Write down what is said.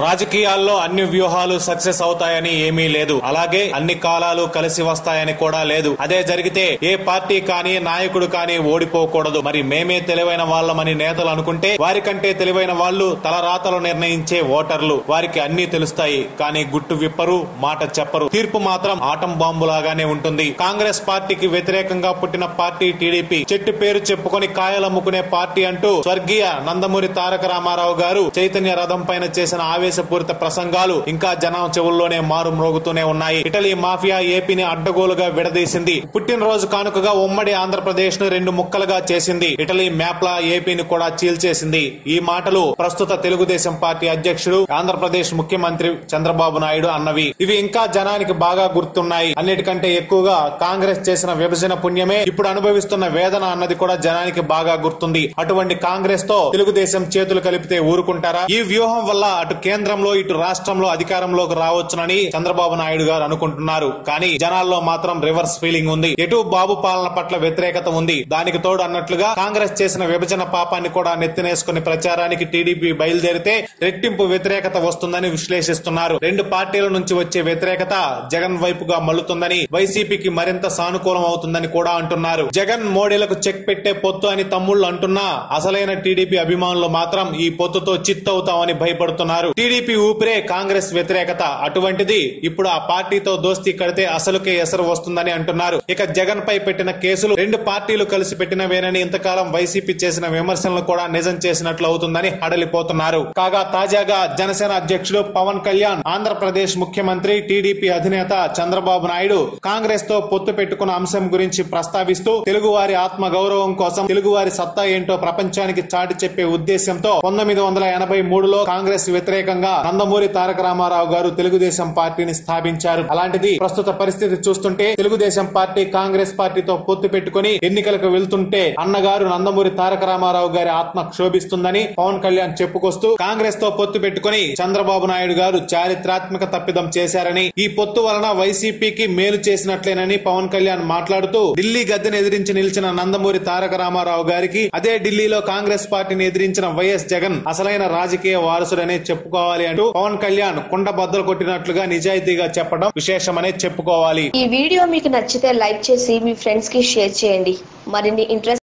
రాజకీయాల్లో అన్ని వ్యూహాలు సక్సెస్ అవుతాయని ఏమీ లేదు అలాగే అన్ని కాలాలు కలిసి వస్తాయని కూడా లేదు అదే జరిగితే ఏ పార్టీ కానీ నాయకుడు కానీ ఓడిపోకూడదు మరి మేమే తెలివైన వాళ్ళమని నేతలు అనుకుంటే వారికంటే తెలివైన వాళ్ళు తలరాతలు నిర్ణయించే ఓటర్లు వారికి అన్ని తెలుస్తాయి కానీ గుట్టు విప్పరు మాట చెప్పరు తీర్పు మాత్రం ఆటం బాంబు లాగానే ఉంటుంది కాంగ్రెస్ పార్టీకి వ్యతిరేకంగా పుట్టిన పార్టీ టీడీపీ చెట్టు పేరు చెప్పుకొని కాయలమ్ముకునే పార్టీ అంటూ స్వర్గీయ నందమూరి తారక రామారావు గారు చైతన్య రథం పైన చేసిన ఆవేశపూరిత ప్రసంగాలు ఇంకా జనం చెవుల్లోనే మారు మ్రోగుతూనే ఉన్నాయి ఇటలీ మాఫియా ఏపీని అడ్డగోలుగా విడదీసింది పుట్టినరోజు కానుకగా ఉమ్మడి ఆంధ్రప్రదేశ్ ను రెండు ముక్కలుగా చేసింది ఇటలీ మ్యాప్ లా ఏపీని కూడా చీల్చేసింది ఈ మాటలు ప్రస్తుత తెలుగుదేశం పార్టీ అధ్యక్షుడు ఆంధ్రప్రదేశ్ ముఖ్యమంత్రి చంద్రబాబు నాయుడు అన్నవి ఇవి ఇంకా జనానికి బాగా గుర్తున్నాయి అన్నిటికంటే ఎక్కువగా కాంగ్రెస్ చేసిన విభజన పుణ్యమే ఇప్పుడు అనుభవిస్తున్న వేదన అన్నది కూడా జనానికి బాగా గుర్తుంది అటువంటి కాంగ్రెస్ తో తెలుగుదేశం చేతులు కలిపితే ఊరుకుంటారా ఈ వ్యూహం వల్ల అటు కేంద్రంలో ఇటు రాష్ట్రంలో అధికారంలోకి రావచ్చునని చంద్రబాబు నాయుడు గారు అనుకుంటున్నారు కానీ జనాల్లో మాత్రం రివర్స్ ఫీలింగ్ ఉంది ఎటు బాబు పాలన పట్ల వ్యతిరేకత ఉంది దానికి తోడు అన్నట్లుగా కాంగ్రెస్ చేసిన విభజన పాపాన్ని కూడా నెత్తినేసుకుని ప్రచారానికి టీడీపీ బయలుదేరితే రెట్టింపు వ్యతిరేకత వస్తుందని విశ్లేషిస్తున్నారు రెండు పార్టీల నుంచి వచ్చే వ్యతిరేకత జగన్ వైపుగా మల్లుతుందని వైసీపీకి మరింత సానుకూలం అవుతుందని కూడా అంటున్నారు జగన్ మోడీలకు చెక్ పెట్టే పొత్తు అని తమ్ముళ్ళు అంటున్నా అసలైన టీడీపీ అభిమానులు మాత్రం ఈ పొత్తుతో చిత్తవుతామని భయపడుతున్నారు టీడీపీ ఊపిరే కాంగ్రెస్ వ్యతిరేకత అటువంటిది ఇప్పుడు ఆ పార్టీతో దోస్తీ కడితే అసలుకే ఎసరు వస్తుందని అంటున్నారు ఇక జగన్ పై పెట్టిన కేసులు రెండు పార్టీలు కలిసి పెట్టినవేనని ఇంతకాలం వైసీపీ చేసిన విమర్శలను కూడా నిజం చేసినట్లు అవుతుందని హడలిపోతున్నారు కాగా తాజాగా జనసేన అధ్యక్షుడు పవన్ కళ్యాణ్ ఆంధ్రప్రదేశ్ ముఖ్యమంత్రి టీడీపీ అధినేత చంద్రబాబు నాయుడు కాంగ్రెస్ తో పొత్తు పెట్టుకున్న అంశం గురించి ప్రస్తావిస్తూ తెలుగువారి ఆత్మ గౌరవం కోసం తెలుగువారి సత్తా ఏంటో ప్రపంచానికి చాటి చెప్పే ఉద్దేశంతో పంతొమ్మిది వందల ఎనభై మూడులో కాంగ్రెస్ వ్యతిరేకంగా నందమూరి తారక రామారావు గారు తెలుగుదేశం పార్టీని స్థాపించారు అలాంటిది ప్రస్తుత పరిస్థితి చూస్తుంటే తెలుగుదేశం పార్టీ కాంగ్రెస్ పార్టీతో పొత్తు పెట్టుకుని ఎన్నికలకు వెళ్తుంటే అన్నగారు నందమూరి తారక రామారావు గారి ఆత్మ క్షోభిస్తుందని పవన్ కళ్యాణ్ చెప్పుకొస్తూ కాంగ్రెస్ తో పొత్తు పెట్టుకుని చంద్రబాబు నాయుడు గారు చారిత్రాత్మక తప్పిదం చేశారని ఈ పొత్తు వలన వైసీపీకి మేలు చేసినట్లేనని పవన్ కళ్యాణ్ మాట్లాడుతూ ఢిల్లీ గద్దెను ఎదిరించి నిలిచిన నందమూరి తారక రామారావు గారికి అదే ఢిల్లీలో కాంగ్రెస్ పార్టీని ఎదిరించిన వైఎస్ జగన్ అసలైన రాజకీయ వారసుడనే చెప్పుకోవాలి అంటూ పవన్ కళ్యాణ్ కుండ బద్దలు కొట్టినట్లుగా నిజాయితీగా చెప్పడం విశేషమనే చెప్పుకోవాలి ఈ వీడియో మీకు నచ్చితే లైక్ చేసి మీ ఫ్రెండ్స్ కి షేర్ చేయండి మరిన్ని ఇంట్రెస్ట్